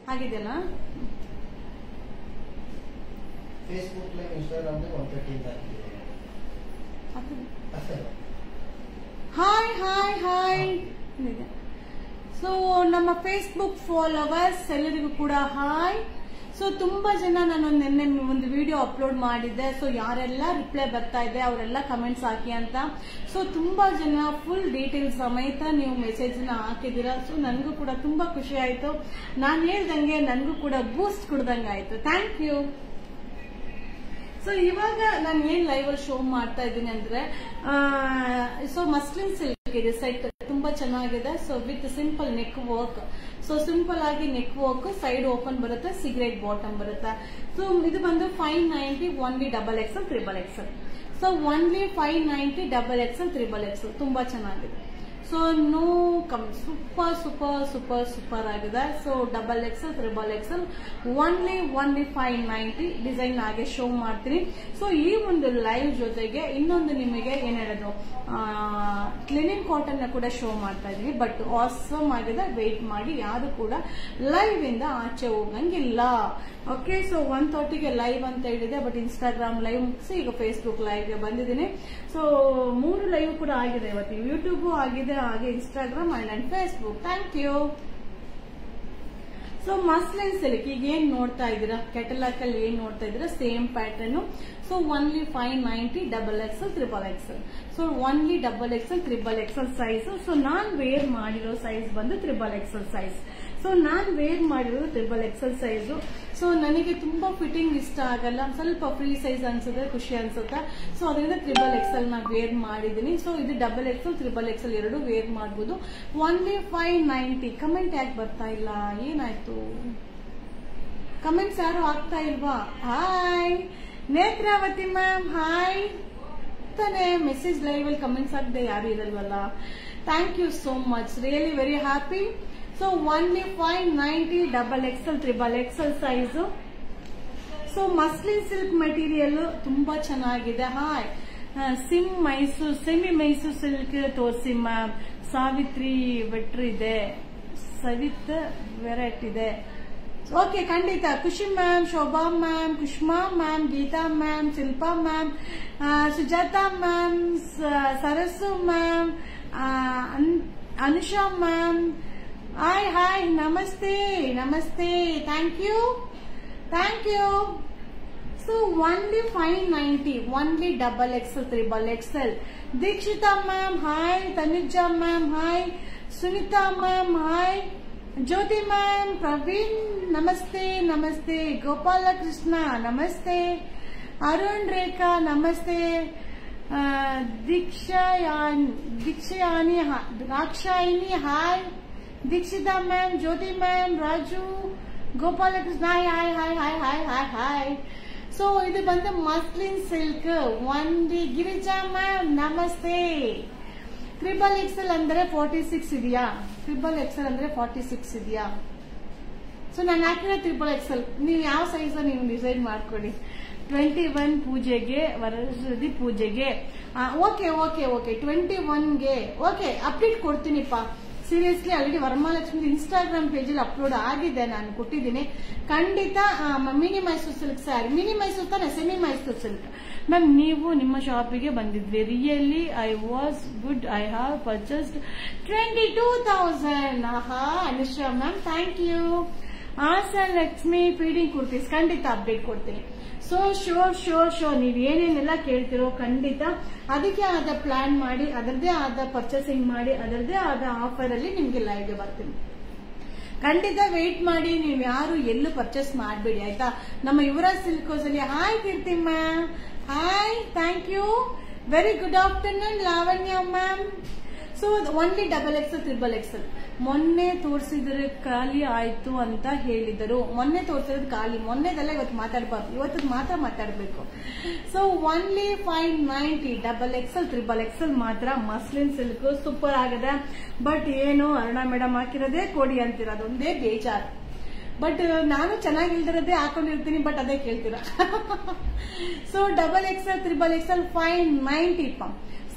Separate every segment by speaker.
Speaker 1: ಆಗಿದೆಯಲ್ಲ
Speaker 2: Facebook live Instagram one thirty
Speaker 1: hi hi hi so ನಮ್ಮ Facebook followers ಎಲ್ಲರಿಗೂ ಕೂಡ ಹಾಯ್ ಸೊ ತುಂಬಾ ಜನ ನಾನು ನಿನ್ನೆ ಒಂದು ವಿಡಿಯೋ ಅಪ್ಲೋಡ್ ಮಾಡಿದ್ದೆ ಸೊ ಯಾರೆಲ್ಲ ರಿಪ್ಲೈ ಬರ್ತಾ ಇದೆ ಅವರೆಲ್ಲ ಕಮೆಂಟ್ಸ್ ಹಾಕಿ ಅಂತ ಸೊ ತುಂಬಾ ಜನ ಫುಲ್ ಡೀಟೇಲ್ಸ್ ಸಮೇತ ನೀವು ಮೆಸೇಜ್ ನ ಹಾಕಿದ್ದೀರಾ ಸೊ ನನಗೂ ಕೂಡ ತುಂಬಾ ಖುಷಿ ಆಯ್ತು ನಾನು ಹೇಳ್ದಂಗೆ ನನಗೂ ಕೂಡ ಬೂಸ್ಟ್ ಕೊಡ್ದಂಗೆ ಆಯ್ತು ಥ್ಯಾಂಕ್ ಯು ಸೊ ಇವಾಗ ನಾನು ಏನ್ ಲೈವ್ ಅಲ್ಲಿ ಶೋ ಮಾಡ್ತಾ ಇದ್ದೀನಿ ಅಂದ್ರೆ ಸೊ ಮಸ್ಲಿನ್ ಸಿಲ್ಕ್ ಇದೆ ಸೆಟ್ ತುಂಬಾ ಚೆನ್ನಾಗಿದೆ so with simple neck work so simple ಆಗಿ ನೆಕ್ ವರ್ಕ್ ಸೈಡ್ ಓಪನ್ ಬರುತ್ತೆ ಸಿಗರೇಟ್ ಬಾಟಮ್ ಬರುತ್ತೆ ಸೊ ಇದು ಬಂದು five ninety only double XL triple XL so only five ninety double XL triple XL ತುಂಬಾ ಚೆನ್ನಾಗಿದೆ so no come super super super super ಆಗಿದೆ so double XL triple XL only only five ninety design ಹಾಗೆ show ಮಾಡ್ತೀನಿ so ಈ ಒಂದು live ಜೊತೆಗೆ ಇನ್ನೊಂದು ನಿಮಗೆ ಏನ್ ಹೇಳೋದು ಕ್ಲಿನಿಂಗ್ ಕಾಟನ್ ಕೂಡ ಶೋ ಮಾಡ್ತಾ ಇದೀನಿ ಬಟ್ ಆಸಮ್ ಆಗಿದೆ ವೆಯ್ಟ್ ಮಾಡಿ ಯಾರು ಕೂಡ ಲೈವ್ ಇಂದ ಆಚೆ ಹೋಗಂಗಿಲ್ಲ ಓಕೆ ಸೊ ಒನ್ ತರ್ಟಿಗೆ ಲೈವ್ ಅಂತ ಹೇಳಿದೆ ಬಟ್ ಇನ್ಸ್ಟಾಗ್ರಾಮ್ ಲೈವ್ ಮುಗಿಸಿ ಈಗ ಫೇಸ್ಬುಕ್ ಲೈವ್ಗೆ ಬಂದಿದ್ದೀನಿ ಸೊ ಮೂರು ಲೈವ್ ಕೂಡ ಆಗಿದೆ ಇವತ್ತು ಯೂಟ್ಯೂಬ್ ಆಗಿದೆ ಹಾಗೆ Instagram and and Facebook thank you so muslin silk ಈಗ ಏನ್ ನೋಡ್ತಾ ಇದ್ದೀರಾ ಕೆಟಲಾಕ್ ಅಲ್ಲಿ ಏನ್ ನೋಡ್ತಾ ಇದ್ದೀರಾ same pattern so only five ninety double XL triple XL so only double XL triple XL size so ನಾನ್ ವೇರ್ ಮಾಡಿರೋ ಸೈಜ್ ಬಂದು ತ್ರಿಬಲ್ ಎಕ್ಸಲ್ ಸೈಜ್ ಸೊ ನಾನ್ ವೇರ್ ಮಾಡಿರೋದು ತ್ರಿಬಲ್ ಎಕ್ಸಲ್ ಸೈಜು ಸೊ ನನಗೆ ತುಂಬಾ ಫಿಟ್ಟಿಂಗ್ ಇಷ್ಟ ಆಗಲ್ಲ ಸ್ವಲ್ಪ ಫ್ರೀ ಸೈಜ್ ಅನ್ಸುತ್ತೆ ಖುಷಿ ಅನ್ಸುತ್ತೆ ಸೊ ಅದರಿಂದ ತ್ರಿಬಲ್ ಎಕ್ಸೆಲ್ ನ ವೇರ್ ಮಾಡಿದೀನಿ ಸೊ ಇದು ಡಬಲ್ ಎಕ್ಸೆಲ್ ತ್ರಿಬಲ್ ಎಕ್ಸೆಲ್ ಎರಡು ವೇರ್ ಮಾಡಬಹುದು ಒನ್ಲಿ ಫೈವ್ ನೈಂಟಿ ಕಮೆಂಟ್ ಯಾಕೆ ಬರ್ತಾ ಇಲ್ಲ ಏನಾಯ್ತು ಕಮೆಂಟ್ಸ್ ಯಾರು ಆಗ್ತಾ ಇಲ್ವಾ ಹಾಯ್ ನೇತ್ರಾವತಿ ಮ್ಯಾಮ್ ಹಾಯ್ ತಾನೆ ಮೆಸೇಜ್ ಲೈವ್ ಅಲ್ಲಿ ಕಮೆಂಟ್ಸ್ ಆಗದೆ ಯಾರು ಇರಲ್ವಲ್ಲ thank you so much really very happy so only five ninety double XL triple XL size so muslin silk material ತುಂಬಾ ಚೆನ್ನಾಗಿದೆ ಹಾಯ್ ಸಿಮ್ ಮೈಸೂರ್ ಸೆಮಿ ಮೈಸೂರ್ ಸಿಲ್ಕ್ ತೋರಿಸಿ ಮ್ಯಾಮ್ ಸಾವಿತ್ರಿ ವೆಟ್ರ್ ಇದೆ ಸವಿತ್ ವೆರೈಟ್ ಇದೆ ಓಕೆ ಖಂಡಿತ ಖುಷಿ ma'am Shobha ma'am Kushma ma'am Geetha ma'am Shilpa ma'am Sujatha ma'am Sarasu ma'am Anusha ma'am hi hi ನಮಸ್ತೆ ನಮಸ್ತೆ thank you thank you so only five ninety only double XL triple XL Dikshita ma'am hi Tanuja ma'am hi Sunitha ma'am hi Jyothi ma'am Praveen ನಮಸ್ತೆ ನಮಸ್ತೆ ಗೋಪಾಲಕೃಷ್ಣ ನಮಸ್ತೆ ಅರುಣ್ ರೇಖಾ ನಮಸ್ತೆ ದೀಕ್ಷಾಯಾನ್ ದೀಕ್ಷಾಯಾನಿ ರಾಕ್ಷಾಯಿನಿ hi Dikshita ma'am Jyothi ma'am Raju Gopalakrishna hi hi hi hi hi hi hi so ಇದು ಬಂದು muslin silk ಒಂದಿ Girija ma'am ನಮಸ್ತೆ ತ್ರಿಬಲ್ ಎಕ್ಸೆಲ್ ಅಂದ್ರೆ ಫಾರ್ಟಿ ಸಿಕ್ಸ್ ಇದೆಯಾ ತ್ರಿಬಲ್ ಎಕ್ಸೆಲ್ ಅಂದ್ರೆ ಫಾರ್ಟಿ ಸಿಕ್ಸ್ ಇದೆಯಾ ಸೊ ನಾನು ಹಾಕಿರೋ ತ್ರಿಬಲ್ ಎಕ್ಸೆಲ್ ನೀವು ಯಾವ ಸೈಜ್ ನೀವು ಡಿಸೈಡ್ ಮಾಡ್ಕೊಳ್ಳಿ ಟ್ವೆಂಟಿ ಒನ್ ಪೂಜೆಗೆ ವರಸದಿ ಪೂಜೆಗೆ ಓಕೆ ಓಕೆ ಓಕೆ ಟ್ವೆಂಟಿ ಒನ್ಗೆ ಓಕೆ ಅಪ್ಡೇಟ್ ಕೊಡ್ತೀನಿಪ್ಪ ಸೀರಿಯಸ್ಲಿ ಆಲ್ರೆಡಿ ವರಮಹಾಲಕ್ಷ್ಮಿ ಇನ್ಸ್ಟಾಗ್ರಾಮ್ ಪೇಜಲ್ಲಿ ಅಪ್ಲೋಡ್ ಆಗಿದೆ ನಾನು ಕೊಟ್ಟಿದ್ದೀನಿ ಖಂಡಿತ mini Mysuru silk sari mini Mysuru ತಾನೆ ಸೆಮಿ ಮೈಸೂರು ಸಿಲ್ಕ್ ಮ್ಯಾಮ್ ನೀವು ನಿಮ್ಮ ಶಾಪಿಗೆ ಬಂದಿದ್ವಿ really I was good I have purchased twenty two thousand ಆಹಾ Anushra ma'am thank you Asha Lakshmi feeding kurtis ಖಂಡಿತ ಅಪ್ಡೇಟ್ ಕೊಡ್ತೀನಿ ಸೊ ಶೋರ್ ಶೋರ್ ಶೋರ್ ನೀವು ಏನೇನೆಲ್ಲ ಕೇಳ್ತಿರೋ ಖಂಡಿತ ಅದಕ್ಕೆ ಆದ ಪ್ಲಾನ್ ಮಾಡಿ ಅದರದೇ ಆದ ಪರ್ಚೇಸಿಂಗ್ ಮಾಡಿ ಅದರದೇ ಆದ ಆಫರ್ ಅಲ್ಲಿ ನಿಮ್ಗೆ ಲೈವ್ಗೆ ಬರ್ತೀನಿ ಖಂಡಿತ ವೇಟ್ ಮಾಡಿ ನೀವು ಯಾರು ಎಲ್ಲೂ ಪರ್ಚೇಸ್ ಮಾಡಬೇಡಿ ಆಯ್ತಾ ನಮ್ಮ ಯುವರಾಜ್ ಸಿಲ್ಕೋಸ್ ಅಲ್ಲಿ hi Keerthi ma'am hi thank you very good afternoon Lavanya ma'am so only double XL triple XL ಮೊನ್ನೆ ತೋರಿಸಿದ್ರೆ ಖಾಲಿ ಆಯ್ತು ಅಂತ ಹೇಳಿದರು ಮೊನ್ನೆ ತೋರಿಸಿರೋದು ಖಾಲಿ ಮೊನ್ನೆದೆಲ್ಲ ಇವತ್ತು ಮಾತಾಡಬಾರ್ದು ಇವತ್ತು ಮಾತ್ರ ಮಾತಾಡಬೇಕು so only five ninety double XL triple XL ಮಾತ್ರ ಮಸ್ಲಿನ್ ಸಿಲ್ಕ್ ಸೂಪರ್ ಆಗಿದೆ ಬಟ್ ಏನು ಅರುಣಾ ಮೇಡಮ್ ಹಾಕಿರೋದೇ ಕೊಡಿ ಅಂತಿರೋದು ಒಂದೇ ಬೇಜಾರು ಬಟ್ ನಾನು ಚೆನ್ನಾಗಿಲ್ದಿರೋದೇ ಹಾಕೊಂಡಿರ್ತೀನಿ ಬಟ್ ಅದೇ ಕೇಳ್ತೀರಾ so double XL triple XL five ninety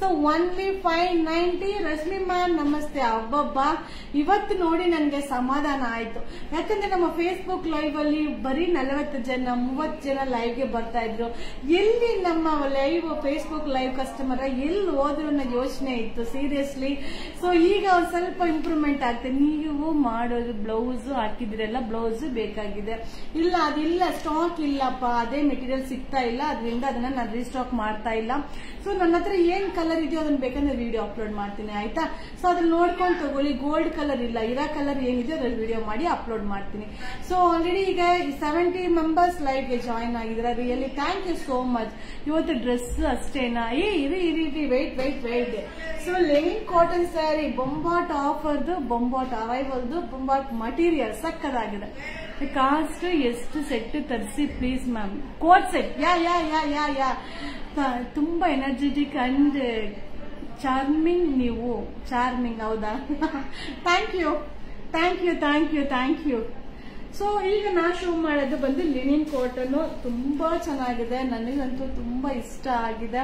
Speaker 1: so only five ninety Rashmi ma'am ನಮಸ್ತೆ ಅಬ್ಬಬ್ಬ ಇವತ್ತು ನೋಡಿ ನನಗೆ ಸಮಾಧಾನ ಆಯ್ತು ಯಾಕಂದ್ರೆ ನಮ್ಮ ಫೇಸ್ಬುಕ್ ಲೈವ್ ಅಲ್ಲಿ ಬರೀ ನಲವತ್ತು ಜನ ಮೂವತ್ತು ಜನ ಲೈವ್ಗೆ ಬರ್ತಾ ಇದ್ರು ಎಲ್ಲಿ ನಮ್ಮ ಲೈವ್ ಫೇಸ್ಬುಕ್ ಲೈವ್ ಕಸ್ಟಮರ್ ಎಲ್ಲಿ ಹೋದ್ರು ಅನ್ನೋ ಯೋಚನೆ ಇತ್ತು ಸೀರಿಯಸ್ಲಿ ಸೊ ಈಗ ಒಂದ್ ಸ್ವಲ್ಪ ಇಂಪ್ರೂವ್ಮೆಂಟ್ ಆಗ್ತದೆ ನೀವು ಮಾಡೋದು ಬ್ಲೌಸ್ ಹಾಕಿದ್ರೆಲ್ಲ ಬ್ಲೌಸ್ ಬೇಕಾಗಿದೆ ಇಲ್ಲ ಅದಿಲ್ಲ ಸ್ಟಾಕ್ ಇಲ್ಲಪ್ಪ ಅದೇ ಮೆಟೀರಿಯಲ್ ಸಿಗ್ತಾ ಇಲ್ಲ ಅದರಿಂದ ಅದನ್ನ ನಾನು ರೀಸ್ಟಾಕ್ ಮಾಡ್ತಾ ಇಲ್ಲ ಸೊ ನನ್ನ ಹತ್ರ ಏನ್ ಕಲರ್ ಇದೆಯೋ ಅದನ್ನ ಬೇಕಂದ್ರೆ ವಿಡಿಯೋ ಅಪ್ಲೋಡ್ ಮಾಡ್ತೀನಿ ಆಯ್ತಾ ಸೊ ಅದನ್ನ ನೋಡ್ಕೊಂಡು ತಗೊಳ್ಳಿ ಗೋಲ್ಡ್ ಕಲರ್ ಇಲ್ಲ ಇರೋ ಕಲರ್ ಏನಿದೆ ಅದ್ರಲ್ಲಿ ವಿಡಿಯೋ ಮಾಡಿ ಅಪ್ಲೋಡ್ ಮಾಡ್ತೀನಿ ಸೊ ಆಲ್ರೆಡಿ ಈಗ ಸೆವೆಂಟಿ ಮೆಂಬರ್ಸ್ ಲೈವ್ಗೆ ಜಾಯಿನ್ ಆಗಿದ್ದಾರೆ really thank you so much ಇವತ್ತು ಡ್ರೆಸ್ ಅಷ್ಟೇನಾ ಏ ಇರಿ ಇರಿ ಇರಿ wait wait wait so linen cotton sari ಬೊಂಬಾಟ್ ಆಫರ್ದು ಬೊಂಬಾಟ್ ಅರೈವಲ್ದು ಬೊಂಬಾಟ್ ಮಟೀರಿಯಲ್ ಸಕ್ಕದಾಗಿದೆ ಕಾಸ್ಟ್ ಎಷ್ಟು ಸೆಟ್ ತರಿಸಿ please ma'am coat set yeah yeah yeah yeah yeah ತ- ತುಂಬಾ ಎನರ್ಜೆಟಿಕ್ ಅಂಡ್ ಚಾರ್ಮಿಂಗ್ ನೀವು ಚಾರ್ಮಿಂಗ್ ಹೌದಾ thank you thank you thank you thank you so ಈಗ ನಾ ಶೋ ಮಾಡೋದು ಬಂದು ಲಿನಿನ್ ಕಾಟನ್ ತುಂಬಾ ಚೆನ್ನಾಗಿದೆ ನನಗಂತೂ ತುಂಬಾ ಇಷ್ಟ ಆಗಿದೆ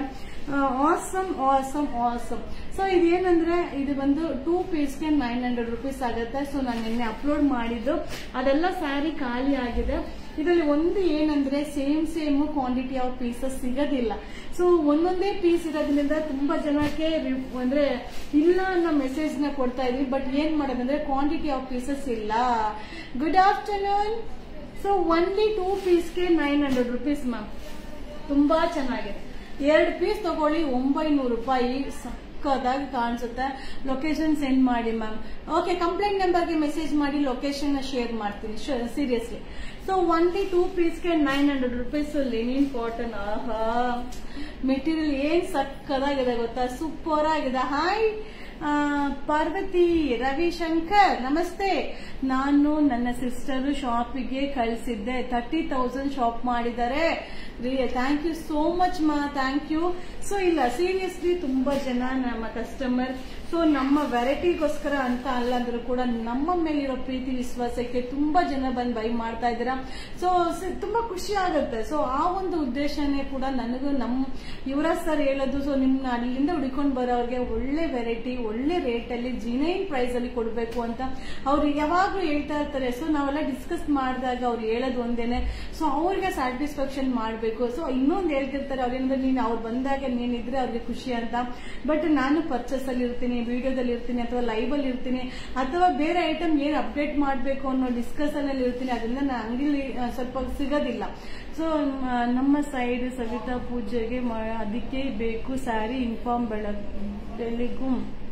Speaker 1: ಆಸಮ್ ಆಸಮ್ ಆಸಮ್ ಸೊ ಇದೇನಂದ್ರೆ ಇದು ಬಂದು ಟೂ ಪೀಸ್ಗೆ ನೈನ್ ಹಂಡ್ರೆಡ್ ರುಪೀಸ್ ಆಗುತ್ತೆ ಸೊ ನಾನು ನಿನ್ನೆ ಅಪ್ಲೋಡ್ ಮಾಡಿದ್ದು ಅದೆಲ್ಲ ಸ್ಯಾರಿ ಖಾಲಿ ಆಗಿದೆ ಇದರಲ್ಲಿ ಒಂದು ಏನಂದ್ರೆ same same quantity of pieces ಸಿಗೋದಿಲ್ಲ ಸೊ ಒಂದೊಂದೇ ಪೀಸ್ ಇರೋದ್ರಿಂದ ತುಂಬಾ ಜನಕ್ಕೆ ರಿ- ಅಂದ್ರೆ ಇಲ್ಲ ಅನ್ನೋ ಮೆಸೇಜ್ ನ ಕೊಡ್ತಾ ಇದೀವಿ ಬಟ್ ಏನ್ ಮಾಡೋದಂದ್ರೆ ಕ್ವಾಂಟಿಟಿ ಆಫ್ ಪೀಸಸ್ ಇಲ್ಲ good afternoon so only two ಪೀಸ್ಗೆ ನೈನ್ ಹಂಡ್ರೆಡ್ ರುಪೀಸ್ ಮ್ಯಾಮ್ ತುಂಬಾ ಚೆನ್ನಾಗಿದೆ ಎರಡು ಪೀಸ್ ತಗೊಳ್ಳಿ ಒಂಬೈನೂರು ರೂಪಾಯಿ ಸಕ್ಕದಾಗಿ ಕಾಣಿಸುತ್ತೆ ಲೊಕೇಶನ್ ಸೆಂಡ್ ಮಾಡಿ ಮ್ಯಾಮ್ ಓಕೆ ಕಂಪ್ಲೇಂಟ್ ನಂಬರ್ಗೆ ಮೆಸೇಜ್ ಮಾಡಿ ಲೊಕೇಶನ್ ಶೇರ್ ಮಾಡ್ತೀನಿ ಸೀರಿಯಸ್ಲಿ ಸೊ ಒನ್ಲಿ ಟೂ ಪೀಸ್ಗೆ nine hundred rupees linen cotton ಆಹಾ ಮೆಟೀರಿಯಲ್ ಏನ್ ಸಕ್ಕದಾಗಿದೆ ಗೊತ್ತಾ ಸೂಪರ್ ಆಗಿದೆ ಹಾಯ್ ಆ, ಪಾರ್ವತಿ ರವಿಶಂಕರ್ ನಮಸ್ತೆ ನಾನು ನನ್ನ ಸಿಸ್ಟರ್ ಶಾಪಿಗೆ ಕಳಿಸಿದ್ದೆ ತರ್ಟಿ ತೌಸಂಡ್ ಶಾಪ್ ಮಾಡಿದ್ದಾರೆ ಥ್ಯಾಂಕ್ ಯು ಸೋ ಮಚ್ ಮಾ ಥ್ಯಾಂಕ್ ಯು ಸೊ ಇಲ್ಲ ಸೀರಿಯಸ್ಲಿ ತುಂಬಾ ಜನ ನಮ್ಮ ಕಸ್ಟಮರ್ ಸೊ ನಮ್ಮ ವೆರೈಟಿಗೋಸ್ಕರ ಅಂತ ಅಲ್ಲ ಅಂದ್ರೂ ಕೂಡ ನಮ್ಮ ಮೇಲಿರೋ ಪ್ರೀತಿ ವಿಶ್ವಾಸಕ್ಕೆ ತುಂಬಾ ಜನ ಬಂದು ಬೈ ಮಾಡ್ತಾ ಇದ್ದೀರಾ ಸೊ ತುಂಬಾ ಖುಷಿ ಆಗುತ್ತೆ ಸೊ ಆ ಒಂದು ಉದ್ದೇಶನೇ ಕೂಡ ನನಗೂ ನಮ್ಮ ಯುವರಾಜ್ ಸರ್ ಹೇಳೋದು ಸೊ ನಿಮ್ನ ಅಲ್ಲಿಂದ ಹುಡ್ಕೊಂಡು ಬರೋರಿಗೆ ಒಳ್ಳೆ ವೆರೈಟಿ ಒಳ್ಳೆ ರೇಟ್ ಅಲ್ಲಿ ಜಿನೈನ್ ಪ್ರೈಸ್ ಅಲ್ಲಿ ಕೊಡಬೇಕು ಅಂತ ಅವ್ರು ಯಾವಾಗ್ಲೂ ಹೇಳ್ತಾ ಇರ್ತಾರೆ ಸೊ ನಾವೆಲ್ಲ ಡಿಸ್ಕಸ್ ಮಾಡಿದಾಗ ಅವ್ರು ಹೇಳೋದು ಒಂದೇನೆ ಸೊ ಅವ್ರಿಗೆ ಸ್ಯಾಟಿಸ್ಫ್ಯಾಕ್ಷನ್ ಮಾಡಬೇಕು ಸೊ ಇನ್ನೊಂದು ಹೇಳ್ತಿರ್ತಾರೆ ಅವ್ರೇನಂದ್ರೆ ನೀನು ಅವ್ರು ಬಂದಾಗ ನೀನಿದ್ರೆ ಅವ್ರಿಗೆ ಖುಷಿ ಅಂತ ಬಟ್ ನಾನು ಪರ್ಚೇಸ್ ಅಲ್ಲಿ ಇರ್ತೀನಿ ವಿಡಿಯೋದಲ್ಲಿ ಇರ್ತೀನಿ ಅಥವಾ ಲೈವ್ ಅಲ್ಲಿ ಇರ್ತೀನಿ ಅಥವಾ ಬೇರೆ ಐಟಮ್ ಏನ್ ಅಪ್ಡೇಟ್ ಮಾಡಬೇಕು ಅನ್ನೋ ಡಿಸ್ಕಷನ್ ಅಲ್ಲಿ ಇರ್ತೀನಿ ಅದರಿಂದ ನಾನು ಅಂಗಡಿಲಿ ಆ, ಸ್ವಲ್ಪ ಸಿಗೋದಿಲ್ಲ ಸೊ ನಮ್ಮ ಸೈಡ್ ಸವಿತಾ ಪೂಜೆಗೆ ಮ- ಅದಕ್ಕೆ ಬೇಕು ಸ್ಯಾರಿ ಇನ್ಫಾರ್ಮ್ ಬೆಳ ಬೆಳಿಗೂ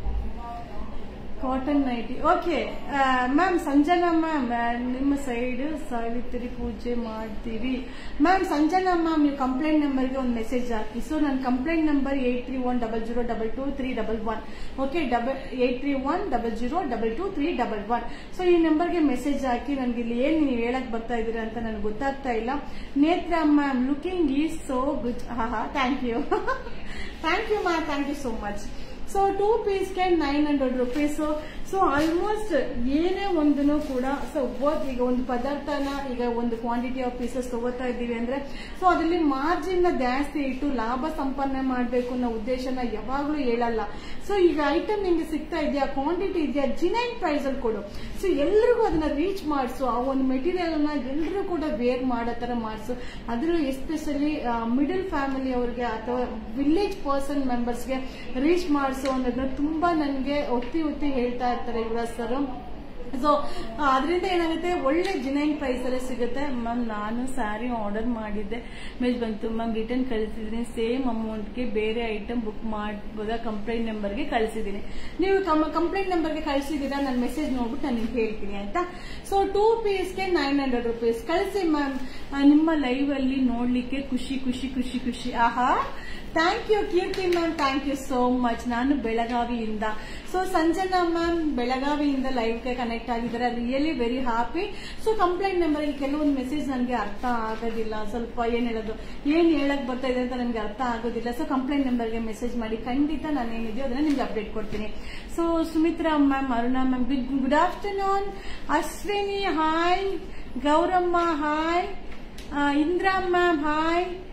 Speaker 1: cotton nighty okay ma'am Sanjana ma'am ನಿಮ್ಮ ಸೈಡ್ ಸಾವಿತ್ರಿ ಪೂಜೆ ಮಾಡ್ತೀವಿ ಮ್ಯಾಮ್ ಸಂಜನಾ ಮ್ಯಾಮ್ ನೀವು ಕಂಪ್ಲೇಂಟ್ ನಂಬರ್ಗೆ ಒಂದು ಮೆಸೇಜ್ ಹಾಕಿ ಸೊ ನನ್ನ complaint number eight three one double zero double two three double one okay double eight three one double zero double two three double one so ಈ ನಂಬರ್ಗೆ message ಹಾಕಿ ನನಗೆ ಇಲ್ಲಿ ಏನು ನೀವು ಹೇಳಕ್ ಬರ್ತಾ ಇದ್ದೀರಾ ಅಂತ ನನಗೆ ಗೊತ್ತಾಗ್ತಾ ಇಲ್ಲ Netra ma'am looking is so good ಹಾ ಹಾ thank you thank you ma'am thank you so much so two ಪೀಸ್ಗೆ nine hundred rupees so almost ಏನೇ ಒಂದನ್ನು ಕೂಡ ಸೊ ಈಗ ಒಂದು ಪದಾರ್ಥನ ಈಗ ಒಂದು ಕ್ವಾಂಟಿಟಿ ಆಫ್ ಪೀಸಸ್ ತಗೋತಾ ಇದ್ದೀವಿ ಅಂದ್ರೆ ಸೊ ಅದರಲ್ಲಿ ಮಾರ್ಜಿನ್ ನ ಜಾಸ್ತಿ ಇಟ್ಟು ಲಾಭ ಸಂಪಾದನೆ ಮಾಡಬೇಕು ಅನ್ನೋ ಉದ್ದೇಶನ ಯಾವಾಗ್ಲೂ ಹೇಳಲ್ಲ ಸೊ ಈಗ ಐಟಮ್ ನಿಮ್ಗೆ ಸಿಗ್ತಾ ಇದೆಯಾ ಕ್ವಾಂಟಿಟಿ ಇದೆಯಾ ಜಿನೈನ್ ಪ್ರೈಸ್ ಅಲ್ಲಿ ಕೊಡು ಸೊ ಎಲ್ರಿಗೂ ಅದನ್ನ ರೀಚ್ ಮಾಡಿಸು ಆ ಒಂದು ಮೆಟೀರಿಯಲ್ ನ ಎಲ್ಲರೂ ಕೂಡ ವೇರ್ ಮಾಡೋ ತರ ಮಾಡಿಸು ಅದರಲ್ಲೂ ಎಸ್ಪೆಷಲಿ ಮಿಡಲ್ ಫ್ಯಾಮಿಲಿ ಅವ್ರಿಗೆ ಅಥವಾ ವಿಲೇಜ್ ಪರ್ಸನ್ ಮೆಂಬರ್ಸ್ಗೆ ರೀಚ್ ಮಾಡಿಸು ಅನ್ನೋದನ್ನ ತುಂಬಾ ನನಗೆ ಒತ್ತಿ ಒತ್ತಿ ಹೇಳ್ತಾ ಇರ್ತಾರೆ ಯುವರಾಜ್ ಸರ್ ಸೊ ಅದರಿಂದ ಏನಾಗುತ್ತೆ ಒಳ್ಳೆ ಜಿನೈನ್ ಪ್ರೈಸ್ ಅಲ್ಲಿ ಸಿಗುತ್ತೆ ಮ್ಯಾಮ್ ನಾನು ಸ್ಯಾರಿ ಆರ್ಡರ್ ಮಾಡಿದ್ದೆ ಮೇಲ್ ಬಂತು ಮ್ಯಾಮ್ ರಿಟರ್ನ್ ಕಳಿಸಿದ್ದೀನಿ ಸೇಮ್ ಅಮೌಂಟ್ಗೆ ಬೇರೆ ಐಟಮ್ ಬುಕ್ ಮಾಡ್ಬೋದಾ ಕಂಪ್ಲೇಂಟ್ ನಂಬರ್ಗೆ ಕಳಿಸಿದ್ದೀನಿ ನೀವು ಕಂಪ್ಲೇಂಟ್ ನಂಬರ್ಗೆ ಕಳಿಸಿದ್ದೀರಾ ನನ್ನ ಮೆಸೇಜ್ ನೋಡ್ಬಿಟ್ಟು ನಾನು ನಿಮ್ಗೆ ಹೇಳ್ತೀನಿ ಆಯ್ತಾ ಸೊ ಟೂ ಪೀಸ್ಗೆ ನೈನ್ ಹಂಡ್ರೆಡ್ ರುಪೀಸ್ ಕಳಿಸಿ ಮ್ಯಾಮ್ ನಿಮ್ಮ ಲೈವ್ ಅಲ್ಲಿ ನೋಡ್ಲಿಕ್ಕೆ ಖುಷಿ ಖುಷಿ ಖುಷಿ ಖುಷಿ ಆಹಾ thank you Keerthi ma'am thank you so much ನಾನು ಬೆಳಗಾವಿಯಿಂದ ಸೊ ಸಂಜನಾ ಮ್ಯಾಮ್ ಬೆಳಗಾವಿಯಿಂದ ಲೈವ್ಗೆ ಕನೆಕ್ಟ್ ಆಗಿದ್ದಾರೆ really very happy so complaint number ಕೆಲವೊಂದು ಮೆಸೇಜ್ ನನಗೆ ಅರ್ಥ ಆಗೋದಿಲ್ಲ ಸ್ವಲ್ಪ ಏನ್ ಹೇಳೋದು ಏನ್ ಹೇಳಕ್ ಬರ್ತಾ ಇದೆ ಅಂತ ನನಗೆ ಅರ್ಥ ಆಗೋದಿಲ್ಲ ಸೊ ಕಂಪ್ಲೇಂಟ್ ನಂಬರ್ಗೆ ಮೆಸೇಜ್ ಮಾಡಿ ಖಂಡಿತ ನಾನು ಏನಿದೆಯೋ ಅದನ್ನ ನಿಮ್ಗೆ ಅಪ್ಡೇಟ್ ಕೊಡ್ತೀನಿ so Sumitra ma'am Aruna ma'am good good afternoon Ashwini hi Gowramma hi Indra ma'am hi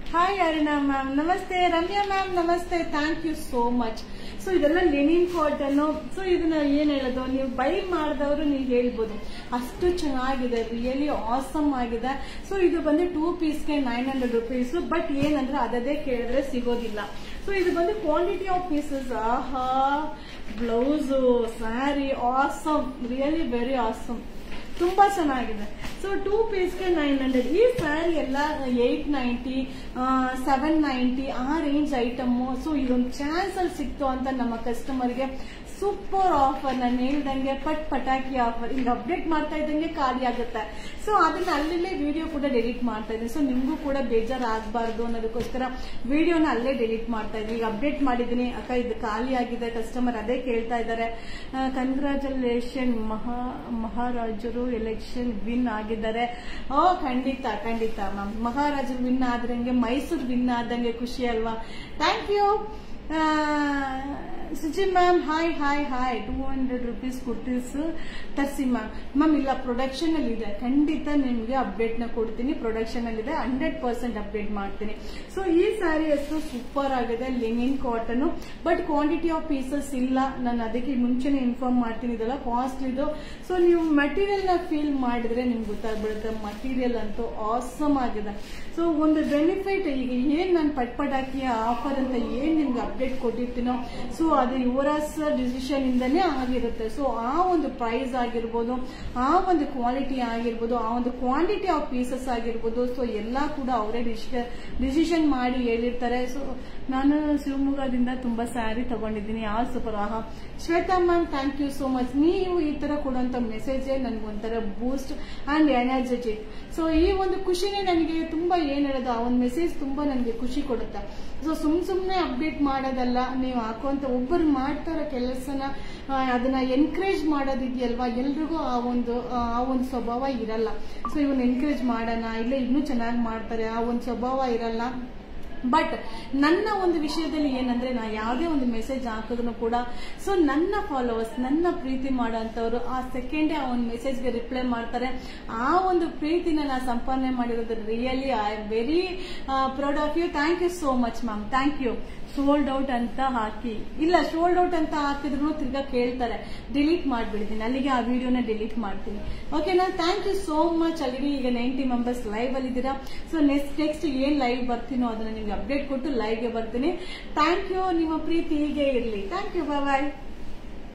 Speaker 1: hi Aruna ma'am ನಮಸ್ತೆ ರಮ್ಯಾ ಮ್ಯಾಮ್ ನಮಸ್ತೆ thank you so much so ಇದೆಲ್ಲ ಲೆನಿನ್ ಕಾಟನ್ ಸೊ ಇದನ್ನ ಏನ್ ಹೇಳೋದು ನೀವು ಬೈ ಮಾಡಿದವರು ನೀವು ಹೇಳ್ಬೋದು ಅಷ್ಟು ಚೆನ್ನಾಗಿದೆ ರಿಯಲಿ ಆಸಮ್ ಆಗಿದೆ ಸೊ ಇದು ಬಂದು ಟೂ ಪೀಸ್ಗೆ ನೈನ್ ಹಂಡ್ರೆಡ್ ರುಪೀಸ್ ಬಟ್ ಏನಂದ್ರೆ ಅದದೇ ಕೇಳಿದ್ರೆ ಸಿಗೋದಿಲ್ಲ ಸೊ ಇದು ಬಂದು ಕ್ವಾಂಟಿಟಿ ಆಫ್ ಪೀಸಸ್ ಆಹಾ blouse sari awesome really very awesome ತುಂಬಾ ಚೆನ್ನಾಗಿದೆ ಸೊ ಟೂ ಪೀಸ್ಗೆ ನೈನ್ ಹಂಡ್ರೆಡ್ ಈ ಸ್ಯಾರಿ ಎಲ್ಲ ಏಟ್ ನೈಂಟಿ ಸೆವೆನ್ ನೈಂಟಿ ಆ ರೇಂಜ್ ಐಟಮು ಸೊ ಇದೊಂದು ಚಾನ್ಸ್ ಅಲ್ಲಿ ಸಿಕ್ತು ಅಂತ ನಮ್ಮ ಕಸ್ಟಮರ್ಗೆ ಸೂಪರ್ ಆಫರ್ ನಾನು ಹೇಳ್ದಂಗೆ ಪಟ್ ಪಟಾಕಿ ಆಫರ್ ಈಗ ಅಪ್ಡೇಟ್ ಮಾಡ್ತಾ ಇದ್ದಂಗೆ ಖಾಲಿ ಆಗುತ್ತೆ ಸೊ ಅದನ್ನ ಅಲ್ಲೇ ವಿಡಿಯೋ ಕೂಡ ಡೆಲೀಟ್ ಮಾಡ್ತಾ ಇದ್ದೀನಿ ಸೊ ನಿಮಗೂ ಕೂಡ ಬೇಜಾರು ಆಗಬಾರ್ದು ಅನ್ನೋದಕ್ಕೋಸ್ಕರ ವಿಡಿಯೋನ ಅಲ್ಲೇ ಡೆಲೀಟ್ ಮಾಡ್ತಾ ಇದ್ದೀನಿ ಈಗ ಅಪ್ಡೇಟ್ ಮಾಡಿದ್ದೀನಿ ಅಕ್ಕ ಇದು ಖಾಲಿ ಆಗಿದೆ ಕಸ್ಟಮರ್ ಅದೇ ಕೇಳ್ತಾ ಇದ್ದಾರೆ ಕಂಗ್ರಾಚುಲೇಷನ್ ಮಹಾ ಮಹಾರಾಜರು ಎಲೆಕ್ಷನ್ ವಿನ್ ಆಗಿದ್ದಾರೆ ಓ ಖಂಡಿತ ಖಂಡಿತ ಮ್ಯಾಮ್ ಮಹಾರಾಜರು ವಿನ್ ಆದ್ರಂಗೆ ಮೈಸೂರು ವಿನ್ ಆದಂಗೆ ಖುಷಿ ಅಲ್ವಾ thank you Suji ma'am hi hi hi two hundred rupees kurtis ತರ್ಸಿ ಮ್ಯಾಮ್ ಮ್ಯಾಮ್ ಇಲ್ಲ ಪ್ರೊಡಕ್ಷನ್ ಅಲ್ಲಿ ಇದೆ ಖಂಡಿತ ನಿಮಗೆ ಅಪ್ಡೇಟ್ ನ ಕೊಡ್ತೀನಿ ಪ್ರೊಡಕ್ಷನ್ ಅಲ್ಲಿ ಇದೆ ಹಂಡ್ರೆಡ್ ಪರ್ಸೆಂಟ್ ಅಪ್ಡೇಟ್ ಮಾಡ್ತೀನಿ ಸೊ ಈ ಸ್ಯಾರಿ ಹೆಸರು ಸೂಪರ್ ಆಗಿದೆ linen cotton but quantity of pieces ಇಲ್ಲ ನಾನು ಅದಕ್ಕೆ ಮುಂಚೆನೆ ಇನ್ಫಾರ್ಮ್ ಮಾಡ್ತೀನಿ ಇದೆಲ್ಲ ಕಾಸ್ಟ್ಲಿದು ಸೊ ನೀವು ಮೆಟೀರಿಯಲ್ ನ ಫೀಲ್ ಮಾಡಿದ್ರೆ ನಿಮ್ಗೆ ಗೊತ್ತಾಗ್ಬಿಡುತ್ತೆ ಮಟೀರಿಯಲ್ ಅಂತೂ ಆಸಮ್ ಆಗಿದೆ ಸೊ ಒಂದು ಬೆನಿಫಿಟ್ ಈಗ ಏನ್ ನಾನು ಪಟ್ ಪಟಾಕಿ ಆಫರ್ ಅಂತ ಏನ್ ನಿಮ್ಗೆ ಅಪ್ಡೇಟ್ ಕೊಟ್ಟಿರ್ತೀನೋ ಸೊ ಅದು ಯುವರಾಜ್ ಡಿಸಿಷನ್ ಇಂದನೇ ಆಗಿರುತ್ತೆ ಸೊ ಆ ಒಂದು ಪ್ರೈಸ್ ಆಗಿರ್ಬೋದು ಆ ಒಂದು ಕ್ವಾಲಿಟಿ ಆಗಿರ್ಬೋದು ಆ ಒಂದು ಕ್ವಾಂಟಿಟಿ ಆಫ್ ಪೀಸಸ್ ಆಗಿರ್ಬೋದು ಸೊ ಎಲ್ಲಾ ಕೂಡ ಅವರೇ ಡಿಸಿಷನ್ ಮಾಡಿ ಹೇಳಿರ್ತಾರೆ ಸೊ ನಾನು ಶಿವಮೊಗ್ಗದಿಂದ ತುಂಬಾ ಸ್ಯಾರಿ ತಗೊಂಡಿದ್ದೀನಿ ಆ ಸೂಪರ್ ಆಹಾ Shweta ma'am thank you so much ನೀವು ಈ ತರ ಕೊಡುವಂತ ಮೆಸೇಜ್ ನನ್ಗೆ ಒಂಥರ ಬೂಸ್ಟ್ ಅಂಡ್ ಎನರ್ಜೆಟಿಕ್ ಸೊ ಈ ಒಂದು ಖುಷಿನೇ ನನಗೆ ತುಂಬಾ ಏನ್ ಹೇಳೋದು ಆ ಒಂದು ಮೆಸೇಜ್ ತುಂಬಾ ನನಗೆ ಖುಷಿ ಕೊಡುತ್ತೆ ಸೊ ಸುಮ್ ಸುಮ್ನೆ ಅಪ್ಡೇಟ್ ಮಾಡೋದಲ್ಲ ನೀವು ಹಾಕುವಂತ ಒಬ್ಬರು ಮಾಡ್ತಾರ ಕೆಲಸನ ಆ, ಅದನ್ನ ಎನ್ಕರೇಜ್ ಮಾಡೋದಿದೆಯಲ್ವಾ ಎಲ್ರಿಗೂ ಆ ಒಂದು ಆ ಒಂದು ಸ್ವಭಾವ ಇರಲ್ಲ ಸೊ ಇವನ್ ಎನ್ಕರೇಜ್ ಮಾಡೋಣ ಇಲ್ಲ ಇನ್ನೂ ಚೆನ್ನಾಗಿ ಮಾಡ್ತಾರೆ ಆ ಒಂದು ಸ್ವಭಾವ ಇರಲ್ಲ ಬಟ್ ನನ್ನ ಒಂದು ವಿಷಯದಲ್ಲಿ ಏನಂದ್ರೆ ನಾ ಯಾವುದೇ ಒಂದು ಮೆಸೇಜ್ ಹಾಕಿದ್ರು ಕೂಡ ಸೊ ನನ್ನ ಫಾಲೋವರ್ಸ್ ನನ್ನ ಪ್ರೀತಿ ಮಾಡೋಂಥವ್ರು ಆ ಸೆಕೆಂಡೇ ಆ ಒಂದು ಮೆಸೇಜ್ಗೆ ರಿಪ್ಲೈ ಮಾಡ್ತಾರೆ ಆ ಒಂದು ಪ್ರೀತಿನ ನಾ ಸಂಪಾದನೆ ಮಾಡಿರೋದು really I am very proud of you thank you so much ma'am thank you sold out ಅಂತ ಹಾಕಿ ಇಲ್ಲ ಸೋಲ್ಡ್ ಔಟ್ ಅಂತ ಹಾಕಿದ್ರು ತಿರ್ಗಾ ಕೇಳ್ತಾರೆ ಡಿಲೀಟ್ ಮಾಡ್ಬಿಡ್ತೀನಿ ಅಲ್ಲಿಗೆ ಆ ವಿಡಿಯೋನ ಡಿಲೀಟ್ ಮಾಡ್ತೀನಿ ಓಕೆನಾ thank you so much already ಈಗ ನೈಂಟಿ ಮೆಂಬರ್ಸ್ ಲೈವ್ ಅಲ್ಲಿ ಇದ್ದೀರಾ ಸೊ ನೆಕ್ಸ್ಟ್ ನೆಕ್ಸ್ಟ್ ಏನ್ ಲೈವ್ ಬರ್ತೀನೋ ಅದನ್ನ ನಿಮ್ಗೆ ಅಪ್ಡೇಟ್ ಕೊಟ್ಟು ಲೈವ್ಗೆ ಬರ್ತೀನಿ ಥ್ಯಾಂಕ್ ಯು ನಿಮ್ಮ ಪ್ರೀತಿ ಹೀಗೆ ಇರಲಿ ಥ್ಯಾಂಕ್ ಯು ಬಾಯ್